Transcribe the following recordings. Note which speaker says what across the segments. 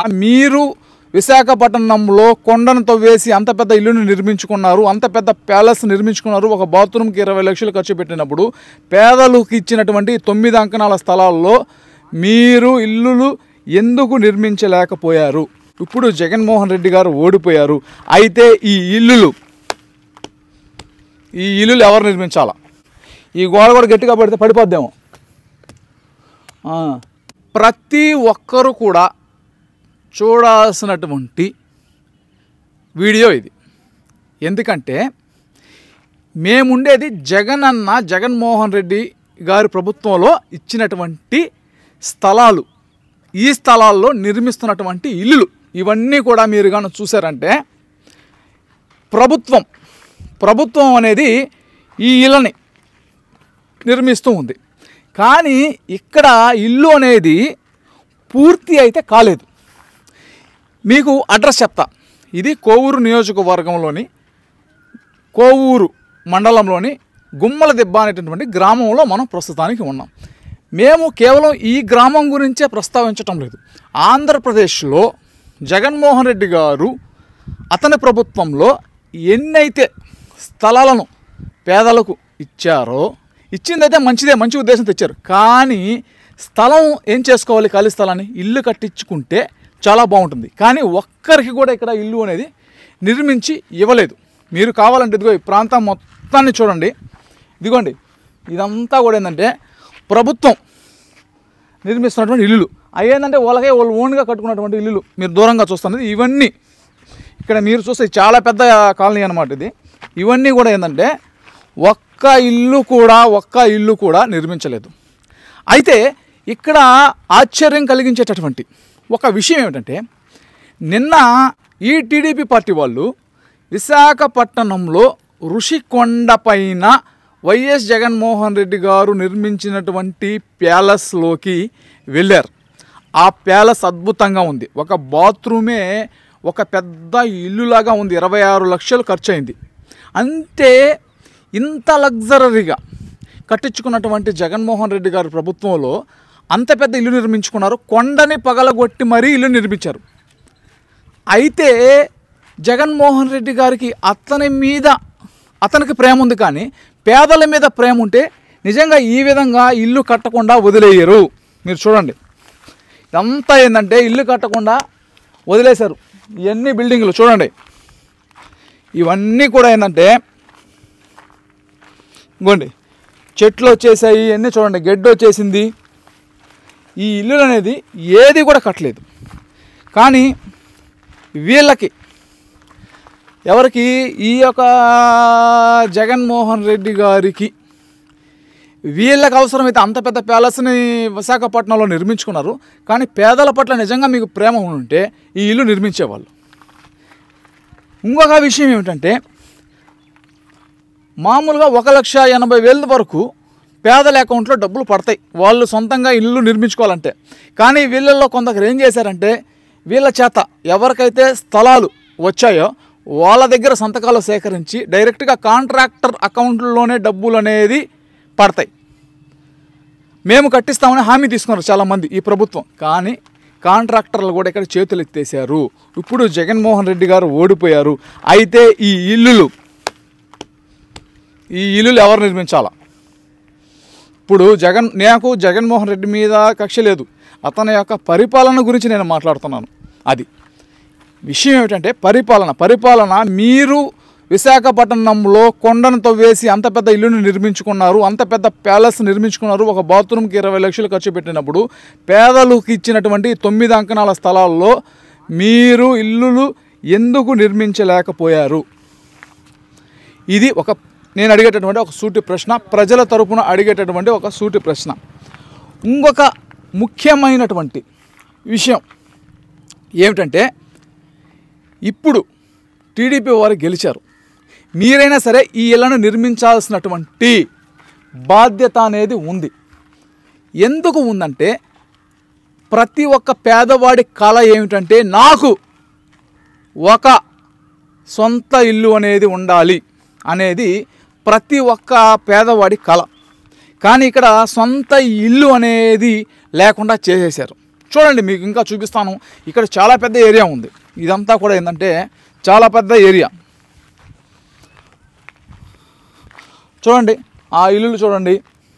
Speaker 1: మీరు విశాఖపట్నంలో కొండను తవ్వేసి అంత పెద్ద ఇల్లును నిర్మించుకున్నారు అంత పెద్ద ప్యాలెస్ నిర్మించుకున్నారు ఒక బాత్రూమ్కి ఇరవై లక్షలు ఖర్చు పెట్టినప్పుడు పేదలకు ఇచ్చినటువంటి తొమ్మిది అంకణాల స్థలాల్లో మీరు ఇల్లులు ఎందుకు నిర్మించలేకపోయారు ఇప్పుడు జగన్మోహన్ రెడ్డి గారు ఓడిపోయారు అయితే ఈ ఇల్లులు ఈ ఇల్లులు ఎవరు నిర్మించాలా ఈ గోడ కూడా గట్టిగా పడితే పడిపోద్దేమో ఆ, ప్రతి ఒక్కరూ కూడా చూడాల్సినటువంటి వీడియో ఇది ఎందుకంటే మేముండేది జగన్ అన్న జగన్మోహన్ రెడ్డి గారి ప్రభుత్వంలో ఇచ్చినటువంటి స్థలాలు ఈ స్థలాల్లో నిర్మిస్తున్నటువంటి ఇల్లులు ఇవన్నీ కూడా మీరు కానీ చూసారంటే ప్రభుత్వం ప్రభుత్వం అనేది ఈ ఇళ్ళని నిర్మిస్తూ ఉంది కానీ ఇక్కడ ఇల్లు అనేది పూర్తి అయితే కాలేదు మీకు అడ్రస్ చెప్తా ఇది కోవూరు నియోజకవర్గంలోని కోవూరు మండలంలోని గుమ్మల దెబ్బ అనేటటువంటి గ్రామంలో మనం ప్రస్తుతానికి ఉన్నాం మేము కేవలం ఈ గ్రామం గురించే ప్రస్తావించటం లేదు ఆంధ్రప్రదేశ్లో జగన్మోహన్ రెడ్డి గారు అతని ప్రభుత్వంలో ఎన్నైతే స్థలాలను పేదలకు ఇచ్చారో ఇచ్చిందైతే మంచిదే మంచి ఉద్దేశం తెచ్చారు కానీ స్థలం ఏం చేసుకోవాలి ఖాళీ స్థలాన్ని ఇల్లు కట్టించుకుంటే చాలా బాగుంటుంది కానీ ఒక్కరికి కూడా ఇక్కడ ఇల్లు అనేది నిర్మించి ఇవ్వలేదు మీరు కావాలంటే ఇదిగో ఈ ప్రాంతం మొత్తాన్ని చూడండి ఇదిగోండి ఇదంతా కూడా ఏంటంటే ప్రభుత్వం నిర్మిస్తున్నటువంటి ఇల్లులు అవి ఏంటంటే వాళ్ళకే వాళ్ళు ఓన్గా కట్టుకున్నటువంటి ఇల్లులు మీరు దూరంగా చూస్తున్నది ఇవన్నీ ఇక్కడ మీరు చూస్తే చాలా పెద్ద కాలనీ అనమాట ఇది ఇవన్నీ కూడా ఏంటంటే ఒక్క ఇల్లు కూడా ఒక్క ఇల్లు కూడా నిర్మించలేదు అయితే ఇక్కడ ఆశ్చర్యం కలిగించేటటువంటి ఒక విషయం ఏమిటంటే నిన్న ఈ టీడీపీ పార్టీ వాళ్ళు విశాఖపట్నంలో ఋషికొండ పైన వైఎస్ జగన్మోహన్ రెడ్డి గారు నిర్మించినటువంటి ప్యాలెస్లోకి వెళ్ళారు ఆ ప్యాలెస్ అద్భుతంగా ఉంది ఒక బాత్రూమే ఒక పెద్ద ఇల్లులాగా ఉంది ఇరవై ఆరు లక్షలు ఖర్చు అయింది అంటే ఇంత లగ్జరీగా కట్టించుకున్నటువంటి జగన్మోహన్ రెడ్డి గారి ప్రభుత్వంలో అంత పెద్ద ఇల్లు నిర్మించుకున్నారు కొండని పగలగొట్టి మరీ ఇల్లు నిర్మించారు అయితే జగన్మోహన్ రెడ్డి గారికి అతని మీద అతనికి ప్రేమ ఉంది కానీ పేదల మీద ప్రేమ ఉంటే నిజంగా ఈ విధంగా ఇల్లు కట్టకుండా వదిలేయరు మీరు చూడండి ఇదంతా ఏంటంటే ఇల్లు కట్టకుండా వదిలేశారు ఇవన్నీ బిల్డింగ్లు చూడండి ఇవన్నీ కూడా ఏంటంటే ఇంకోండి చెట్లు వచ్చేసాయి ఇవన్నీ చూడండి గడ్డి వచ్చేసింది ఈ ఇల్లు అనేది ఏది కూడా కట్టలేదు కానీ వీళ్ళకి ఎవరికి ఈ యొక్క జగన్మోహన్ రెడ్డి గారికి వీళ్ళకి అవసరమైతే అంత పెద్ద ప్యాలెస్ని విశాఖపట్నంలో నిర్మించుకున్నారు కానీ పేదల పట్ల నిజంగా మీకు ప్రేమ ఉంటే ఈ ఇల్లు నిర్మించేవాళ్ళు ఇంకొక విషయం ఏమిటంటే మామూలుగా ఒక లక్ష ఎనభై వేల వరకు పేదల అకౌంట్లో డబ్బులు పడతాయి వాళ్ళు సొంతంగా ఇల్లు నిర్మించుకోవాలంటే కానీ వీళ్ళల్లో కొందరు ఏం చేశారంటే వీళ్ళ చేత ఎవరికైతే స్థలాలు వచ్చాయో వాళ్ళ దగ్గర సంతకాలు సేకరించి డైరెక్ట్గా కాంట్రాక్టర్ అకౌంట్లోనే డబ్బులు అనేది పడతాయి మేము కట్టిస్తామని హామీ తీసుకున్నారు చాలామంది ఈ ప్రభుత్వం కానీ కాంట్రాక్టర్లు కూడా ఇక్కడ చేతులు ఎత్తేసారు ఇప్పుడు జగన్మోహన్ రెడ్డి గారు ఓడిపోయారు అయితే ఈ ఇల్లులు ఈ ఇల్లులు ఎవరు నిర్మించాలా ఇప్పుడు జగన్ నాకు జగన్మోహన్ రెడ్డి మీద కక్ష లేదు అతని యొక్క పరిపాలన గురించి నేను మాట్లాడుతున్నాను అది విషయం ఏమిటంటే పరిపాలన పరిపాలన మీరు విశాఖపట్నంలో కొండను తవ్వేసి అంత పెద్ద ఇల్లుని నిర్మించుకున్నారు అంత పెద్ద ప్యాలెస్ నిర్మించుకున్నారు ఒక బాత్రూమ్కి ఇరవై లక్షలు ఖర్చు పెట్టినప్పుడు పేదలకు ఇచ్చినటువంటి తొమ్మిది అంకణాల స్థలాల్లో మీరు ఇల్లులు ఎందుకు నిర్మించలేకపోయారు ఇది ఒక నేను అడిగేటటువంటి ఒక సూటి ప్రశ్న ప్రజల తరపున అడిగేటటువంటి ఒక సూటి ప్రశ్న ఇంకొక ముఖ్యమైనటువంటి విషయం ఏమిటంటే ఇప్పుడు టీడీపీ వారు గెలిచారు మీరైనా సరే ఈ ఇళ్లను నిర్మించాల్సినటువంటి బాధ్యత అనేది ఉంది ఎందుకు ఉందంటే ప్రతి ఒక్క పేదవాడి కళ ఏమిటంటే నాకు ఒక సొంత ఇల్లు అనేది ఉండాలి అనేది ప్రతి ఒక్క పేదవాడి కళ కానీ ఇక్కడ సొంత ఇల్లు అనేది లేకుండా చేసేశారు చూడండి మీకు ఇంకా చూపిస్తాను ఇక్కడ చాలా పెద్ద ఏరియా ఉంది ఇదంతా కూడా ఏంటంటే చాలా పెద్ద ఏరియా చూడండి ఆ ఇల్లులు చూడండి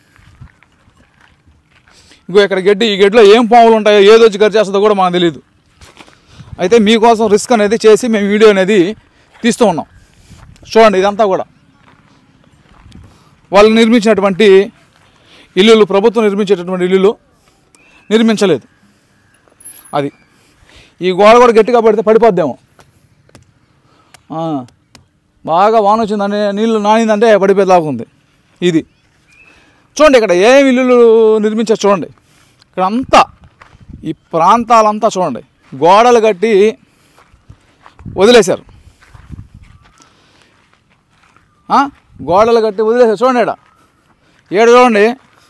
Speaker 1: ఇంకో ఇక్కడ గడ్డి ఈ గడ్డిలో ఏం పాములు ఉంటాయో ఏదో వచ్చి ఖర్చు చేస్తుందో కూడా మనకు తెలియదు అయితే మీకోసం రిస్క్ అనేది చేసి మేము వీడియో అనేది తీస్తూ ఉన్నాం చూడండి ఇదంతా కూడా వాళ్ళు నిర్మించినటువంటి ఇల్లులు ప్రభుత్వం నిర్మించేటటువంటి ఇల్లులు నిర్మించలేదు అది ఈ గోడ కూడా గట్టిగా పడితే పడిపోద్దేమో ఆ, బాగా వాన వచ్చిందని నీళ్ళు నానిందంటే పడిపోయేలాగా ఉంది ఇది చూడండి ఇక్కడ ఏం ఇల్లులు నిర్మించారు చూడండి ఇక్కడ అంతా ఈ ప్రాంతాలంతా చూడండి గోడలు కట్టి వదిలేశారు ఆ? గోడలు కట్టి వదిలేశారు చూడండి ఈడ ఈడ చూడండి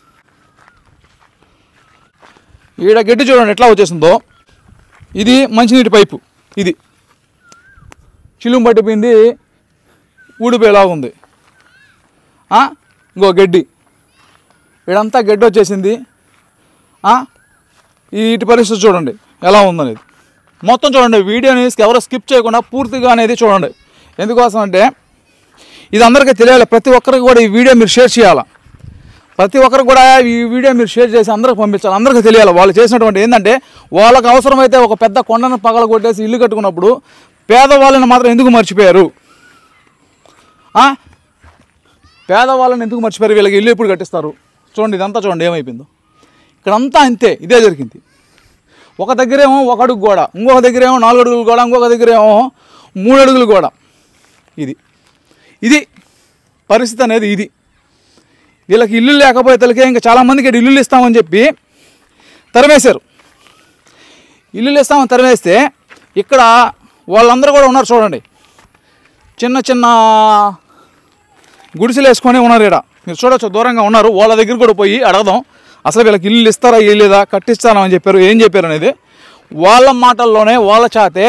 Speaker 1: ఈడ గడ్డి చూడండి ఎట్లా వచ్చేసిందో ఇది మంచినీటి పైపు ఇది చిలుము పట్టిపోయింది ఊడిపోయేలాగా ఉంది ఆ? ఇంకో గడ్డి ఇడంతా గడ్డి వచ్చేసింది ఆ? ఈ ఇటు పరిస్థితి చూడండి ఎలా ఉందనేది మొత్తం చూడండి వీడియోని ఎవరో స్కిప్ చేయకుండా పూర్తిగా అనేది చూడండి ఎందుకోసం అంటే ఇది అందరికీ తెలియాలి ప్రతి ఒక్కరికి కూడా ఈ వీడియో మీరు షేర్ చేయాలి ప్రతి ఒక్కరికి కూడా ఈ వీడియో మీరు షేర్ చేసి అందరికి పంపించాలి అందరికీ తెలియాలి వాళ్ళు చేసినటువంటి ఏంటంటే వాళ్ళకి అవసరమైతే ఒక పెద్ద కొండను పగల కొట్టేసి ఇల్లు కట్టుకున్నప్పుడు పేదవాళ్ళని మాత్రం ఎందుకు మర్చిపోయారు ఆ? పేదవాళ్ళని ఎందుకు మర్చిపోయారు వీళ్ళకి ఇల్లు ఎప్పుడు కట్టిస్తారు చూడండి ఇదంతా చూడండి ఏమైపోయిందో ఇక్కడంతా అంతే ఇదే జరిగింది ఒక దగ్గరేమో ఒక అడుగు గోడ ఇంకొక దగ్గరేమో నాలుగు అడుగులు గోడ ఇంకొక దగ్గరేమో మూడు అడుగులు గోడ ఇది ఇది పరిస్థితి అనేది ఇది వీళ్ళకి ఇల్లు లేకపోతే వీళ్ళకి ఇంకా చాలామందికి ఇక్కడ ఇల్లులు ఇస్తామని చెప్పి తరిమేశారు ఇల్లులు ఇస్తామని తరిమేస్తే ఇక్కడ వాళ్ళందరూ కూడా ఉన్నారు చూడండి చిన్న చిన్న గుడిసెలు వేసుకొని ఉన్నారు ఇక్కడ మీరు చూడొచ్చు దూరంగా ఉన్నారు వాళ్ళ దగ్గర కూడా పోయి అడగదాం అసలు వీళ్ళకి ఇల్లు ఇస్తారా ఇల్లేదా కట్టిస్తారా అని చెప్పారు ఏం చెప్పారు అనేది వాళ్ళ మాటల్లోనే వాళ్ళ చాతే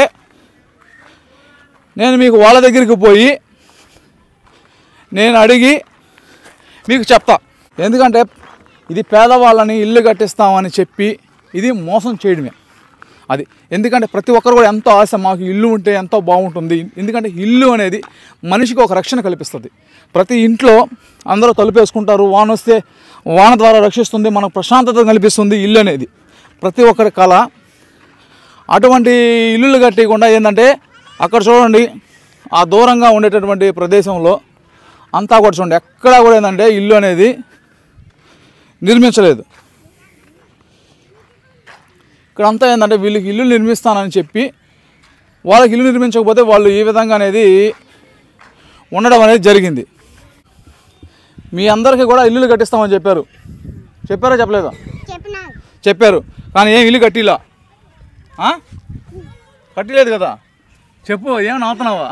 Speaker 1: నేను మీకు వాళ్ళ దగ్గరికి పోయి నేను అడిగి మీకు చెప్తా ఎందుకంటే ఇది పేదవాళ్ళని ఇల్లు కట్టిస్తామని చెప్పి ఇది మోసం చేయడమే అది ఎందుకంటే ప్రతి ఒక్కరు కూడా ఎంతో ఆశ మాకు ఇల్లు ఉంటే ఎంతో బాగుంటుంది ఎందుకంటే ఇల్లు అనేది మనిషికి ఒక రక్షణ కల్పిస్తుంది ప్రతి ఇంట్లో అందరూ తలుపేసుకుంటారు వాన వస్తే వాన ద్వారా రక్షిస్తుంది మనకు ప్రశాంతత కల్పిస్తుంది ఇల్లు అనేది ప్రతి ఒక్కరి కళ అటువంటి ఇల్లులు కట్టకుండా ఏంటంటే అక్కడ చూడండి ఆ దూరంగా ఉండేటటువంటి ప్రదేశంలో అంతా కూడా చూడండి ఎక్కడా కూడా ఏంటంటే ఇల్లు అనేది నిర్మించలేదు ఇక్కడ అంతా ఏంటంటే వీళ్ళకి ఇల్లు నిర్మిస్తానని చెప్పి వాళ్ళకి ఇల్లు నిర్మించకపోతే వాళ్ళు ఈ విధంగా అనేది ఉండడం అనేది జరిగింది మీ అందరికీ కూడా ఇల్లులు కట్టిస్తామని చెప్పారు చెప్పారా చెప్పలేదా
Speaker 2: చెప్పినాను
Speaker 1: చెప్పారు కానీ ఏం ఇల్లు కట్టిలా ఆ? కట్టిలేదు కదా చెప్పు ఏం నవ్వుతున్నావా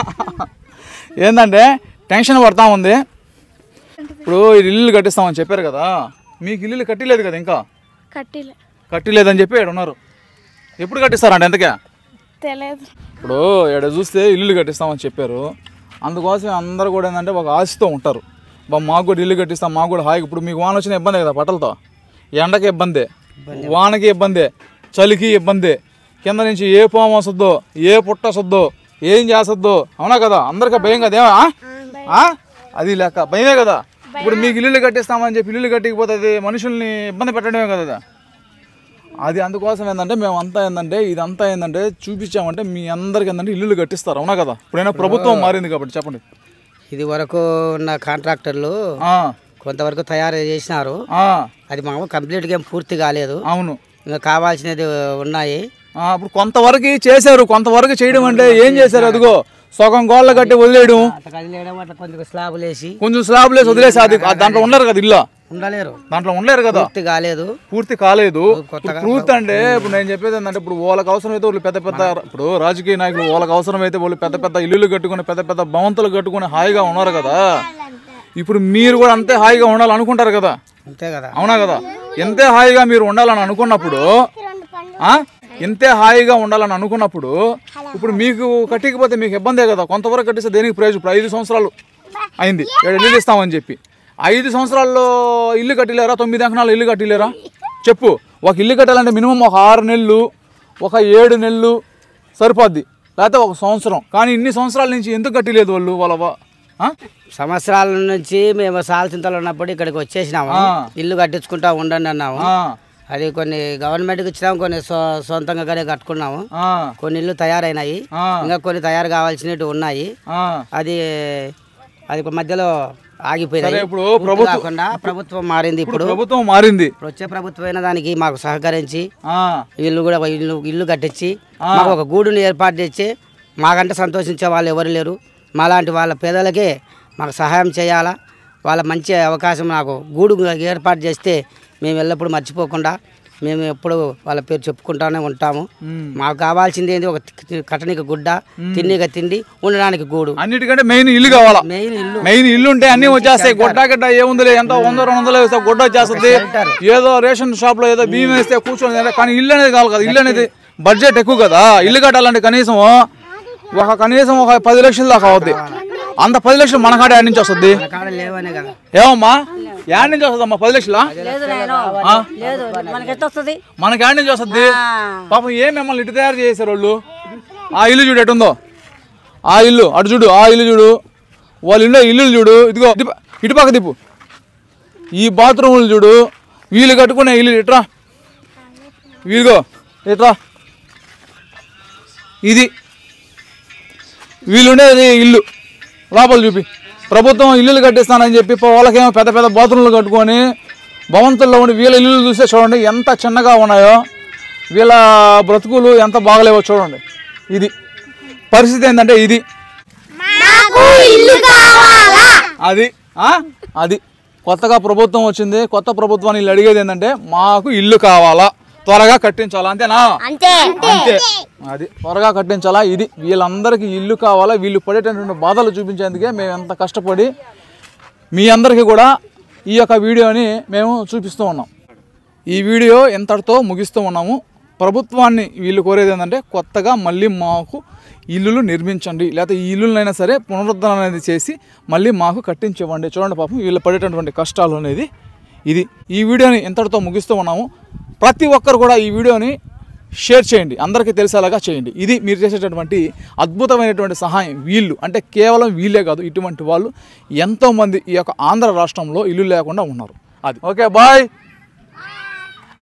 Speaker 1: ఏంటంటే టెన్షన్ పడతా ఉంది ఇప్పుడు ఈ ఇల్లు కట్టిస్తామని చెప్పారు కదా మీకు ఇల్లు కట్టిలేదు కదా ఇంకా
Speaker 2: కట్టిలే
Speaker 1: కట్టిలేదని చెప్పి ఇక్కడ ఉన్నారు ఎప్పుడు కట్టిస్తారంట ఎంతకే
Speaker 2: తెలియదు
Speaker 1: ఇప్పుడు ఇక్కడ చూస్తే ఇల్లు కట్టిస్తామని చెప్పారు అందుకోసం అందరూ కూడా ఏంటంటే ఒక ఆశతో ఉంటారు బా మాకు కూడా ఇల్లు కట్టిస్తాం మాకు కూడా హాయిగా ఇప్పుడు మీకు వాన వచ్చిన ఇబ్బంది కదా పట్టలతో ఎండకి ఇబ్బందే వానకి ఇబ్బందే చలికి ఇబ్బందే కింద నుంచి ఏ పాము వస్తుందో ఏ పుట్ట వస్తుందో ఏం చేస్తుందో అవునా కదా అందరికీ భయం కదా ఏమా ఆ? అది లెక్క భయమే కదా ఇప్పుడు మీకు ఇల్లు కట్టిస్తామని చెప్పి ఇల్లు కట్టకపోతే అది మనుషుల్ని ఇబ్బంది పెట్టడమే కదా అది. అది అందుకోసం ఏంటంటే మేము అంతా ఏంటంటే ఇదంతా ఏంటంటే చూపించామంటే మీ అందరికి ఏంటంటే ఇల్లులు కట్టిస్తారు అవునా కదా ఇప్పుడైనా ప్రభుత్వం మారింది కాబట్టి చెప్పండి
Speaker 3: ఇది వరకు ఉన్న కాంట్రాక్టర్లు
Speaker 1: ఆ,
Speaker 3: కొంతవరకు తయారు చేసినారు
Speaker 1: ఆ,
Speaker 3: అది మాకు కంప్లీట్గా ఏం పూర్తి కాలేదు
Speaker 1: అవును
Speaker 3: ఇంకా కావాల్సినది ఉన్నాయి
Speaker 1: ఆ, ఇప్పుడు కొంతవరకు చేశారు కొంతవరకు చేయడం అంటే ఏం చేశారు అదిగో సగం గోళ్ళ కట్టి వదిలేయడం
Speaker 3: అట్లా కదిలేయడం అట్లా కొంచెం స్లాబులు వేసి
Speaker 1: కొంచెం స్లాబ్ లేసి వదిలేసి అది ఆ దాంట్లో ఉండరు కదా ఇల్లు
Speaker 3: ఉండలేరు
Speaker 1: దాంట్లో ఉండలేరు కదా
Speaker 3: పూర్తి కాలేదు
Speaker 1: పూర్తి కాలేదు
Speaker 3: కొత్తగా
Speaker 1: ఇప్పుడు పూర్తి అంటే ఇప్పుడు నేను చెప్పేది ఏంటంటే ఇప్పుడు వాళ్ళకి అవసరమైతే వాళ్ళు పెద్ద పెద్ద ఇప్పుడు రాజకీయ నాయకులు వాళ్ళకి అవసరమైతే వాళ్ళు పెద్ద పెద్ద ఇల్లులు కట్టుకుని పెద్ద పెద్ద భవంతులు కట్టుకుని హాయిగా ఉన్నారు కదా ఇప్పుడు మీరు కూడా అంతే హాయిగా ఉండాలనుకుంటారు కదా
Speaker 3: అంతే కదా
Speaker 1: అవునా కదా ఎంతే హాయిగా మీరు ఉండాలని అనుకున్నప్పుడు ఆ? ఇంతే హాయిగా ఉండాలని అనుకున్నప్పుడు ఇప్పుడు మీకు కట్టకపోతే మీకు ఇబ్బందే కదా కొంతవరకు కట్టిస్తే దేనికి ప్రయోజనం ఇప్పుడు ఐదు సంవత్సరాలు అయింది ఏడు ఇల్లు ఇస్తామని చెప్పి ఐదు సంవత్సరాల్లో ఇల్లు కట్టిలేరా తొమ్మిది అంకణాలు ఇల్లు కట్టిలేరా చెప్పు ఒక ఇల్లు కట్టాలంటే మినిమం ఒక ఆరు నెలలు ఒక ఏడు నెలలు సరిపోద్ది లేకపోతే ఒక సంవత్సరం కానీ ఇన్ని సంవత్సరాల నుంచి ఎందుకు కట్టలేదు వాళ్ళు వాళ్ళ వా- ఆ?
Speaker 3: సంవత్సరాల నుంచి మేము సాల్సింతలు ఉన్నప్పుడు ఇక్కడికి వచ్చేసినాము
Speaker 1: ఆ.
Speaker 3: ఇల్లు కట్టించుకుంటా ఉండండి అన్నాము
Speaker 1: ఆ,
Speaker 3: అది కొన్ని గవర్నమెంట్కి ఇచ్చినాము కొన్ని సొ- సొంతంగా కానీ కట్టుకున్నాము
Speaker 1: ఆ,
Speaker 3: కొన్ని ఇల్లు తయారైనాయి
Speaker 1: ఆ,
Speaker 3: ఇంకా కొన్ని తయారు కావాల్సినవి ఉన్నాయి
Speaker 1: ఆ.
Speaker 3: అది అది ఒక మధ్యలో ఆగిపోయినాయి
Speaker 1: సరే, ఇప్పుడు
Speaker 3: పూర్తి
Speaker 1: ప్రభుత్వం-
Speaker 3: కాకుండా ప్రభుత్వం మారింది
Speaker 1: ఇప్పుడు
Speaker 3: ఇప్పుడు
Speaker 1: ప్రభుత్వం మారింది
Speaker 3: ఇప్పుడు వచ్చే ప్రభుత్వం అయిన దానికి మాకు సహకరించి
Speaker 1: ఆ,
Speaker 3: ఇల్లు కూడా ఒక ఇల్లు ఇల్లు కట్టించి మాకు ఒక గూడుని ఏర్పాటు చేసి మాకంటే సంతోషించే వాళ్ళు ఎవరు లేరు మాలాంటి వాళ్ళ పేదలకే మాకు సహాయం చేయాలా వాళ్ళ మంచి అవకాశం నాకు గూడు ఏర్పాటు చేస్తే మేము ఎల్లప్పుడూ మర్చిపోకుండా మేము ఎప్పుడు వాళ్ళ పేరు చెప్పుకుంటానే ఉంటాము
Speaker 1: ఉమ్.
Speaker 3: మాకు కావాల్సింది ఏంది ఒక తి- కట్టనికి గుడ్డ తిండిగా తిండి ఉండడానికి గూడు
Speaker 1: అన్నిటికంటే మెయిన్ ఇల్లు కావాలా
Speaker 3: మెయిన్ ఇల్లు
Speaker 1: మెయిన్ ఇల్లు ఉంటే అన్ని వచ్చేస్తాయి గుడ్డ గడ్డ ఏముందిలే ఎంత వంద రెండు వందలు వేస్తే గుడ్డ వచ్చేస్తుంది ఏదో రేషన్ షాప్ లో ఏదో బియ్యం వేస్తే కూర్చొని తినాలి. కానీ ఇల్లు అనేది కావాలి కదా ఇల్లు అనేది బడ్జెట్ ఎక్కువ కదా ఇల్లు కట్టాలంటే కనీసం ఒక కనీసం ఒక పది లక్షల దాకా అవుద్ది అంత పది లక్షలు మన కాడ యాడ్ నుంచి వస్తుంది
Speaker 3: మన కాడ లేవనే కదా
Speaker 1: ఏమమ్మా యాడ్ నుంచి వస్తుంది అమ్మా పది లక్షలా
Speaker 4: లేదు నేను లేదు మనకి ఎట్ట వస్తుంది
Speaker 1: మనకి యాడ్ నుంచి వస్తుంది పాపం ఏం మిమ్మల్ని ఇటు తయారు చేశారు వాళ్ళు ఆ ఇల్లు చూడు ఎటుందో ఆ ఇల్లు అటు చూడు ఆ ఇల్లు చూడు వాళ్ళ ఇల్లు ఇల్లు చూడు ఇదిగో ఇటు ప- ఇటు పక్క తిప్పు ఈ బాత్రూములు చూడు వీళ్ళు కట్టుకునే ఇల్లు ఇట్రా వీలుగో ఇట్రా ఇది వీళ్ళుండేది ఇల్లు లోపల చూపి ప్రభుత్వం ఇల్లులు కట్టిస్తానని చెప్పి పో- వాళ్ళకేమో పెద్ద పెద్ద బాత్రూమ్లు కట్టుకొని భవంతుల్లో ఉండి వీళ్ళ ఇల్లు చూస్తే చూడండి ఎంత చిన్నగా ఉన్నాయో వీళ్ళ బ్రతుకులు ఎంత బాగలేవో చూడండి ఇది పరిస్థితి ఏంటంటే ఇది అది ఆ? అది కొత్తగా ప్రభుత్వం వచ్చింది కొత్త ప్రభుత్వాన్ని వీళ్ళు అడిగేది ఏంటంటే మాకు ఇల్లు కావాలా త్వరగా కట్టించాలా అంతేనా
Speaker 2: అంతే
Speaker 1: అంతే అది త్వరగా కట్టించాలా ఇది వీళ్ళందరికీ ఇల్లు కావాలా వీళ్ళు పడేటటువంటి బాధలు చూపించేందుకే మేము ఎంత కష్టపడి మీ అందరికీ కూడా ఈ యొక్క వీడియోని మేము చూపిస్తూ ఉన్నాం ఈ వీడియో ఎంతటితో ముగిస్తూ ఉన్నాము ప్రభుత్వాన్ని వీళ్ళు కోరేది ఏంటంటే కొత్తగా మళ్ళీ మాకు ఇల్లులు నిర్మించండి లేకపోతే ఈ ఇల్లులైనా సరే పునరుద్ధరణ అనేది చేసి మళ్ళీ మాకు కట్టించివ్వండి చూడండి పాపం వీళ్ళు పడేటటువంటి కష్టాలు అనేది ఇది ఈ వీడియోని ఎంతటితో ముగిస్తూ ఉన్నాము ప్రతి ఒక్కరు కూడా ఈ వీడియోని షేర్ చేయండి అందరికీ తెలిసేలాగా చేయండి ఇది మీరు చేసేటటువంటి అద్భుతమైనటువంటి సహాయం వీళ్ళు అంటే కేవలం వీళ్ళే కాదు ఇటువంటి వాళ్ళు ఎంతోమంది ఈ యొక్క ఆంధ్ర రాష్ట్రంలో ఇల్లు లేకుండా ఉన్నారు అది ఓకే బాయ్